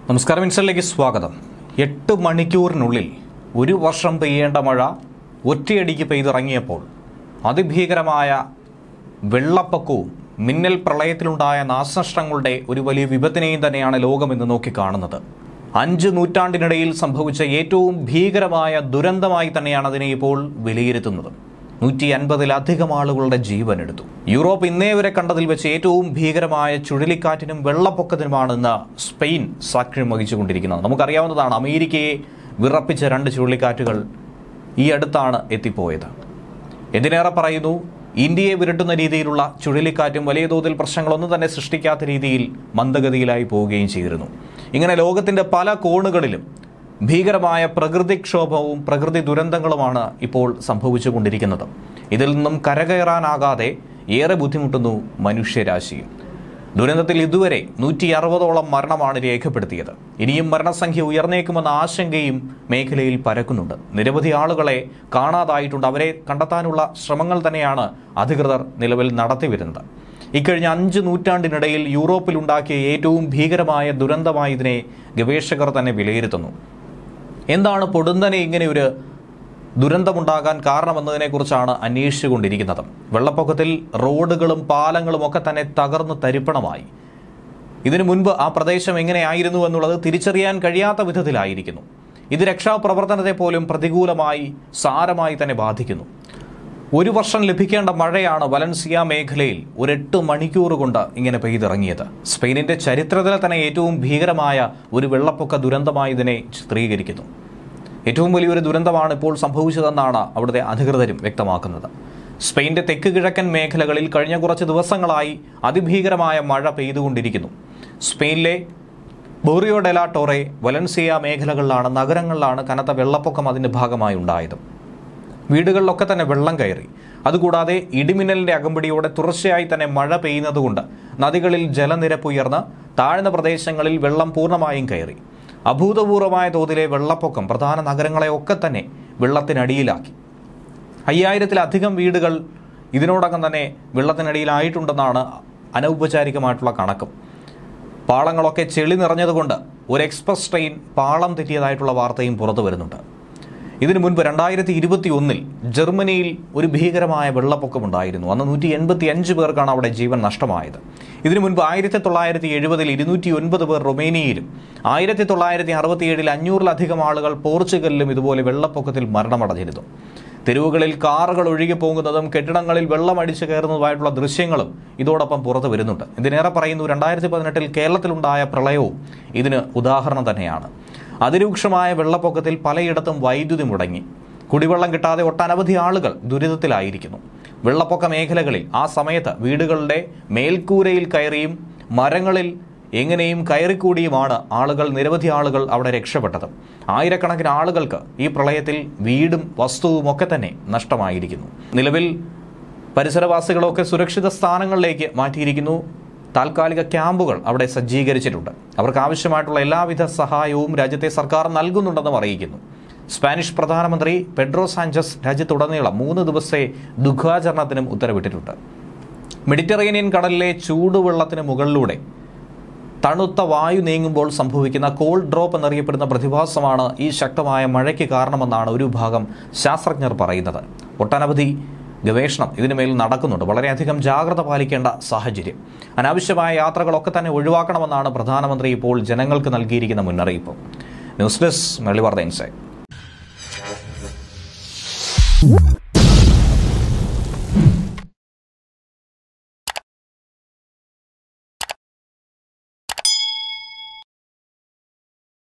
നമസ്കാരം ഇൻസലിലേക്ക് സ്വാഗതം എട്ട് മണിക്കൂറിനുള്ളിൽ ഒരു വർഷം പെയ്യേണ്ട മഴ ഒറ്റയടിക്ക് പെയ്തിറങ്ങിയപ്പോൾ അതിഭീകരമായ വെള്ളപ്പൊക്കവും മിന്നൽ പ്രളയത്തിലുണ്ടായ നാശനഷ്ടങ്ങളുടെ ഒരു വലിയ വിപത്തിനെയും തന്നെയാണ് ലോകം ഇന്ന് നോക്കിക്കാണുന്നത് അഞ്ച് നൂറ്റാണ്ടിനിടയിൽ സംഭവിച്ച ഏറ്റവും ഭീകരമായ ദുരന്തമായി തന്നെയാണ് അതിനെ ഇപ്പോൾ വിലയിരുത്തുന്നത് നൂറ്റി അൻപതിലധികം ആളുകളുടെ ജീവൻ എടുത്തു യൂറോപ്പ് ഇന്നേ വരെ കണ്ടതിൽ വെച്ച് ഏറ്റവും ഭീകരമായ ചുഴലിക്കാറ്റിനും വെള്ളപ്പൊക്കത്തിനുമാണ് ഇന്ന് സ്പെയിൻ സാക്ഷ്യം വഹിച്ചുകൊണ്ടിരിക്കുന്നത് നമുക്കറിയാവുന്നതാണ് അമേരിക്കയെ വിറപ്പിച്ച രണ്ട് ചുഴലിക്കാറ്റുകൾ ഈ അടുത്താണ് എത്തിപ്പോയത് എന്തിനേറെ പറയുന്നു ഇന്ത്യയെ വിരട്ടുന്ന രീതിയിലുള്ള ചുഴലിക്കാറ്റും വലിയ തോതിൽ പ്രശ്നങ്ങളൊന്നും തന്നെ സൃഷ്ടിക്കാത്ത രീതിയിൽ മന്ദഗതിയിലായി പോവുകയും ചെയ്തിരുന്നു ഇങ്ങനെ ലോകത്തിന്റെ പല കോണുകളിലും ഭീകരമായ പ്രകൃതിക്ഷോഭവും പ്രകൃതി ദുരന്തങ്ങളുമാണ് ഇപ്പോൾ സംഭവിച്ചുകൊണ്ടിരിക്കുന്നത് ഇതിൽ നിന്നും കരകയറാനാകാതെ ഏറെ ബുദ്ധിമുട്ടുന്നു മനുഷ്യരാശിയും ദുരന്തത്തിൽ ഇതുവരെ നൂറ്റി അറുപതോളം മരണമാണ് രേഖപ്പെടുത്തിയത് ഇനിയും മരണസംഖ്യ ഉയർന്നേക്കുമെന്ന ആശങ്കയും മേഖലയിൽ പരക്കുന്നുണ്ട് നിരവധി ആളുകളെ കാണാതായിട്ടുണ്ട് അവരെ കണ്ടെത്താനുള്ള ശ്രമങ്ങൾ തന്നെയാണ് അധികൃതർ നിലവിൽ നടത്തിവരുന്നത് ഇക്കഴിഞ്ഞ അഞ്ച് നൂറ്റാണ്ടിനിടയിൽ യൂറോപ്പിൽ ഉണ്ടാക്കിയ ഏറ്റവും ഭീകരമായ ദുരന്തമായി ഇതിനെ ഗവേഷകർ തന്നെ വിലയിരുത്തുന്നു എന്താണ് പൊടുന്നനെ ഇങ്ങനെ ഒരു ദുരന്തമുണ്ടാകാൻ കാരണമെന്നതിനെക്കുറിച്ചാണ് അന്വേഷിച്ചുകൊണ്ടിരിക്കുന്നത് വെള്ളപ്പൊക്കത്തിൽ റോഡുകളും പാലങ്ങളും ഒക്കെ തന്നെ തകർന്ന് തരിപ്പണമായി ഇതിനു മുൻപ് ആ പ്രദേശം എങ്ങനെയായിരുന്നു എന്നുള്ളത് തിരിച്ചറിയാൻ കഴിയാത്ത വിധത്തിലായിരിക്കുന്നു ഇത് രക്ഷാപ്രവർത്തനത്തെ പോലും പ്രതികൂലമായി സാരമായി തന്നെ ബാധിക്കുന്നു ഒരു വർഷം ലഭിക്കേണ്ട മഴയാണ് വലൻസിയ മേഖലയിൽ ഒരു എട്ട് മണിക്കൂർ കൊണ്ട് ഇങ്ങനെ പെയ്തിറങ്ങിയത് സ്പെയിനിന്റെ ചരിത്രത്തിലെ തന്നെ ഏറ്റവും ഭീകരമായ ഒരു വെള്ളപ്പൊക്ക ദുരന്തമായി ഇതിനെ ചിത്രീകരിക്കുന്നു ഏറ്റവും വലിയൊരു ദുരന്തമാണ് ഇപ്പോൾ സംഭവിച്ചതെന്നാണ് അവിടുത്തെ അധികൃതരും വ്യക്തമാക്കുന്നത് സ്പെയിന്റെ തെക്ക് കിഴക്കൻ മേഖലകളിൽ കഴിഞ്ഞ കുറച്ച് ദിവസങ്ങളായി അതിഭീകരമായ മഴ പെയ്തുകൊണ്ടിരിക്കുന്നു സ്പെയിനിലെ ബോറിയോ ഡെലാ ടോറെ വലൻസിയ മേഖലകളിലാണ് നഗരങ്ങളിലാണ് കനത്ത വെള്ളപ്പൊക്കം അതിന്റെ ഭാഗമായി ഉണ്ടായത് വീടുകളിലൊക്കെ തന്നെ വെള്ളം കയറി അതുകൂടാതെ ഇടിമിന്നലിന്റെ അകമ്പടിയോടെ തുടർച്ചയായി തന്നെ മഴ പെയ്യുന്നതുകൊണ്ട് നദികളിൽ ജലനിരപ്പ് ഉയർന്ന് താഴ്ന്ന പ്രദേശങ്ങളിൽ വെള്ളം പൂർണ്ണമായും കയറി അഭൂതപൂർവമായ തോതിലെ വെള്ളപ്പൊക്കം പ്രധാന നഗരങ്ങളെ ഒക്കെ തന്നെ വെള്ളത്തിനടിയിലാക്കി അയ്യായിരത്തിലധികം വീടുകൾ ഇതിനോടകം തന്നെ വെള്ളത്തിനടിയിലായിട്ടുണ്ടെന്നാണ് അനൗപചാരികമായിട്ടുള്ള കണക്കും പാളങ്ങളൊക്കെ ചെളി നിറഞ്ഞതുകൊണ്ട് ഒരു എക്സ്പ്രസ് ട്രെയിൻ പാളം തെറ്റിയതായിട്ടുള്ള വാർത്തയും പുറത്തു വരുന്നുണ്ട് ഇതിനു മുൻപ് രണ്ടായിരത്തി ഇരുപത്തി ഒന്നിൽ ജർമ്മനിയിൽ ഒരു ഭീകരമായ വെള്ളപ്പൊക്കമുണ്ടായിരുന്നു അന്ന് നൂറ്റി എൺപത്തി അഞ്ച് പേർക്കാണ് അവിടെ ജീവൻ നഷ്ടമായത് ഇതിനു മുൻപ് ആയിരത്തി തൊള്ളായിരത്തി എഴുപതിൽ ഇരുന്നൂറ്റി ഒൻപത് പേർ റൊമേനിയയിലും ആയിരത്തി തൊള്ളായിരത്തി അറുപത്തിയേഴിൽ അഞ്ഞൂറിലധികം ആളുകൾ പോർച്ചുഗലിലും ഇതുപോലെ വെള്ളപ്പൊക്കത്തിൽ മരണമടഞ്ഞിരുന്നു തെരുവുകളിൽ കാറുകൾ ഒഴുകി പോകുന്നതും കെട്ടിടങ്ങളിൽ വെള്ളം അടിച്ചു കയറുന്നതുമായിട്ടുള്ള ദൃശ്യങ്ങളും ഇതോടൊപ്പം പുറത്തു വരുന്നുണ്ട് ഇതിനേറെ പറയുന്നു രണ്ടായിരത്തി പതിനെട്ടിൽ കേരളത്തിലുണ്ടായ പ്രളയവും ഇതിന് ഉദാഹരണം തന്നെയാണ് അതിരൂക്ഷമായ വെള്ളപ്പൊക്കത്തിൽ പലയിടത്തും വൈദ്യുതി മുടങ്ങി കുടിവെള്ളം കിട്ടാതെ ഒട്ടനവധി ആളുകൾ ദുരിതത്തിലായിരിക്കുന്നു വെള്ളപ്പൊക്ക മേഖലകളിൽ ആ സമയത്ത് വീടുകളുടെ മേൽക്കൂരയിൽ കയറിയും മരങ്ങളിൽ എങ്ങനെയും കയറിക്കൂടിയുമാണ് ആളുകൾ നിരവധി ആളുകൾ അവിടെ രക്ഷപ്പെട്ടത് ആയിരക്കണക്കിന് ആളുകൾക്ക് ഈ പ്രളയത്തിൽ വീടും വസ്തുവും ഒക്കെ തന്നെ നഷ്ടമായിരിക്കുന്നു നിലവിൽ പരിസരവാസികളൊക്കെ സുരക്ഷിത സ്ഥാനങ്ങളിലേക്ക് മാറ്റിയിരിക്കുന്നു താൽക്കാലിക ക്യാമ്പുകൾ അവിടെ സജ്ജീകരിച്ചിട്ടുണ്ട് അവർക്ക് ആവശ്യമായിട്ടുള്ള എല്ലാവിധ സഹായവും രാജ്യത്തെ സർക്കാർ നൽകുന്നുണ്ടെന്നും അറിയിക്കുന്നു സ്പാനിഷ് പ്രധാനമന്ത്രി പെഡ്രോ സാഞ്ചസ് രാജ്യത്തുടനീളം മൂന്ന് ദിവസത്തെ ദുഃഖാചരണത്തിനും ഉത്തരവിട്ടിട്ടുണ്ട് മെഡിറ്ററേനിയൻ കടലിലെ ചൂടുവെള്ളത്തിന് മുകളിലൂടെ തണുത്ത വായു നീങ്ങുമ്പോൾ സംഭവിക്കുന്ന കോൾഡ് ഡ്രോപ്പ് എന്നറിയപ്പെടുന്ന പ്രതിഭാസമാണ് ഈ ശക്തമായ മഴയ്ക്ക് കാരണമെന്നാണ് ഒരു ഭാഗം ശാസ്ത്രജ്ഞർ പറയുന്നത് ഒട്ടനവധി ഗവേഷണം ഇതിനുമേൽ നടക്കുന്നുണ്ട് വളരെയധികം ജാഗ്രത പാലിക്കേണ്ട സാഹചര്യം അനാവശ്യമായ യാത്രകളൊക്കെ തന്നെ ഒഴിവാക്കണമെന്നാണ് പ്രധാനമന്ത്രി ഇപ്പോൾ ജനങ്ങൾക്ക് നൽകിയിരിക്കുന്ന മുന്നറിയിപ്പ് ന്യൂസ് ഡെസ്ക് മെളിവാർത്ത ഇൻസൈറ്റ്